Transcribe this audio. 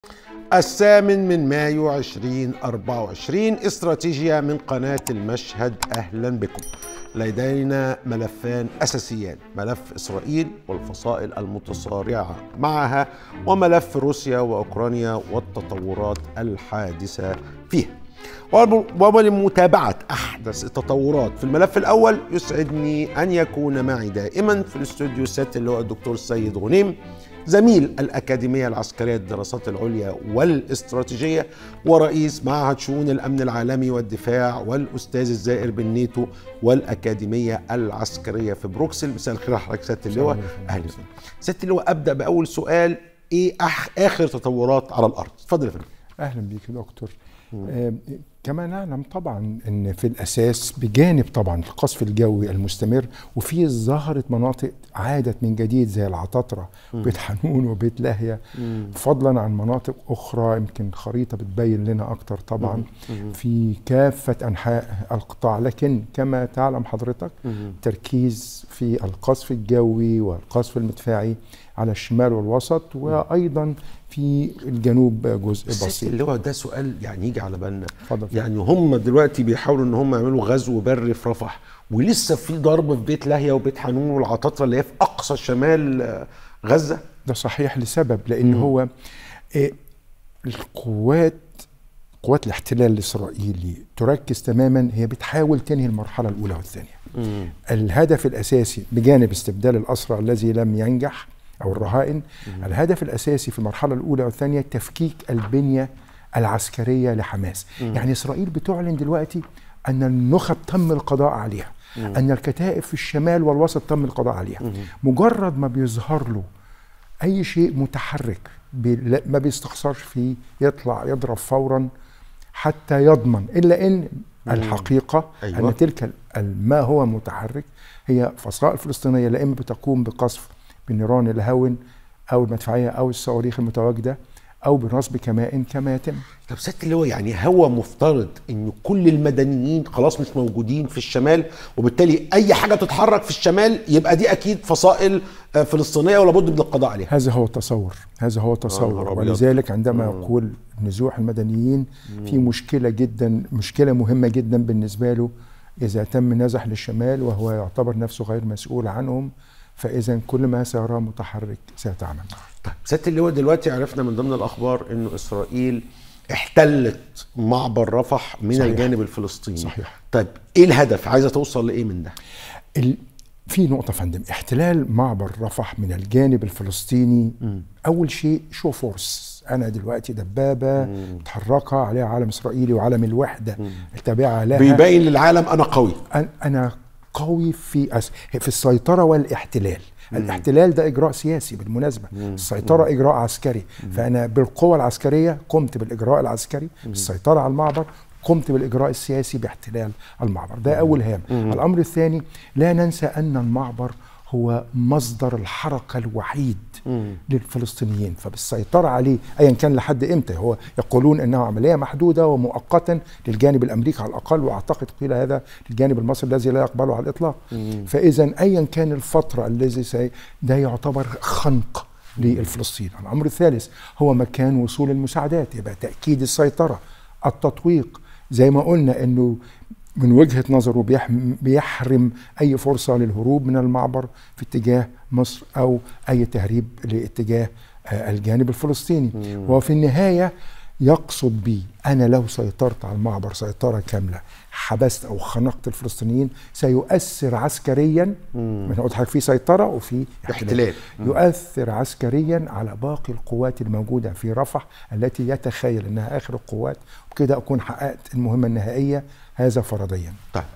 الثامن من مايو 2024 استراتيجية من قناة المشهد أهلا بكم لدينا ملفان أساسيان ملف إسرائيل والفصائل المتصارعة معها وملف روسيا وأوكرانيا والتطورات الحادثة فيها ولمتابعة أحدث التطورات في الملف الأول يسعدني أن يكون معي دائما في الاستوديو السات اللي هو الدكتور سيد غنيم زميل الأكاديمية العسكرية للدراسات العليا والاستراتيجية ورئيس معهد شؤون الأمن العالمي والدفاع والأستاذ الزائر بالنيتو والأكاديمية العسكرية في بروكسل مساء الخير حضرتك سيادة اللواء أهلا وسهلا سيادة اللواء أبدأ بأول سؤال إيه أح آخر تطورات على الأرض اتفضل يا فندم اهلا بيك يا دكتور آه كما نعلم طبعا ان في الاساس بجانب طبعا القصف الجوي المستمر وفي ظهرت مناطق عادت من جديد زي العطاطره بيت حنون وبيت لاهيه فضلا عن مناطق اخرى يمكن خريطه بتبين لنا اكتر طبعا في كافه انحاء القطاع لكن كما تعلم حضرتك تركيز في القصف الجوي والقصف المدفعي على الشمال والوسط وايضا في الجنوب جزء بسيط اللي هو ده سؤال يعني يجي على بالنا اتفضل. يعني هم دلوقتي بيحاولوا ان هم يعملوا غزو بري في رفح ولسه في ضرب في بيت لاهيا وبيت حنون والعطاطره اللي هي في اقصى شمال آه، غزه ده صحيح لسبب لان هو آه، القوات قوات الاحتلال الاسرائيلي تركز تماما هي بتحاول تنهي المرحله الاولى والثانيه الهدف الاساسي بجانب استبدال الاسرى الذي لم ينجح او الرهائن الهدف الاساسي في المرحله الاولى والثانيه تفكيك البنيه العسكريه لحماس يعني اسرائيل بتعلن دلوقتي ان النخب تم القضاء عليها ان الكتائب في الشمال والوسط تم القضاء عليها مجرد ما بيظهر له اي شيء متحرك بي لا- ما بيستخسرش فيه يطلع يضرب فورا حتى يضمن الا ان الحقيقه أيوة. ان تلك ال- ما هو متحرك هي فصائل فلسطينيه لا اما بتقوم بقصف بالنيران الهون او المدفعيه او الصواريخ المتواجده او بنصب كمائن كما يتم طب سيادة اللي هو يعني هو مفترض ان كل المدنيين خلاص مش موجودين في الشمال وبالتالي اي حاجه تتحرك في الشمال يبقى دي اكيد فصائل آه، فلسطينيه ولا بد من القضاء عليها هذا هو التصور هذا هو نهار التصور أبيض. ولذلك عندما يقول نزوح المدنيين في مشكلة جدا مشكلة مهمة جدا بالنسبة له إذا تم نزح للشمال وهو يعتبر نفسه غير مسؤول عنهم فإذا كل ما سيراه متحرك سيتعامل معه طيب سياده اللواء دلوقتي عرفنا من ضمن الاخبار انه اسرائيل احتلت معبر رفح من صحيح. الجانب الفلسطيني صحيح. طيب ايه الهدف عايزه توصل لايه من ده ال... في نقطة فندم احتلال معبر رفح من الجانب الفلسطيني أول شيء شو فورس أنا دلوقتي دبابة متحركة عليها علم إسرائيلي وعلم الوحدة التابعة لها بيبين للعالم انا قوي أن- انا قوي في أس... في السيطره والاحتلال الاحتلال ده اجراء سياسي بالمناسبه السيطره اجراء عسكري فانا بالقوه العسكريه قمت بالاجراء العسكري بالسيطره على المعبر قمت بالاجراء السياسي باحتلال المعبر ده اول هام الامر الثاني لا ننسى ان المعبر هو مصدر الحركه الوحيد للفلسطينيين فبالسيطره عليه ايا كان لحد امتى هو يقولون انها عمليه محدوده ومؤقتا للجانب الامريكي على الاقل واعتقد قيل هذا للجانب المصري الذي لا يقبله على الاطلاق فاذا ايا كان الفتره الذي سي ده يعتبر خنق للفلسطينيين الامر الثالث هو مكان وصول المساعدات يبقى تاكيد السيطره التطويق زي ما قلنا انه من وجهه نظره بيحم بيحرم اي فرصه للهروب من المعبر في اتجاه مصر او اي تهريب لاتجاه آه، الجانب الفلسطيني وفي النهايه يقصد بي انا لو سيطرت على المعبر سيطره كامله حبست او خنقت الفلسطينيين سيؤثر عسكريا من قلت حضرتك في سيطره وفي احتلال. يؤثر عسكريا على باقي القوات الموجوده في رفح التي يتخيل انها اخر القوات وكده اكون حققت المهمه النهائيه هذا فرضيا طيب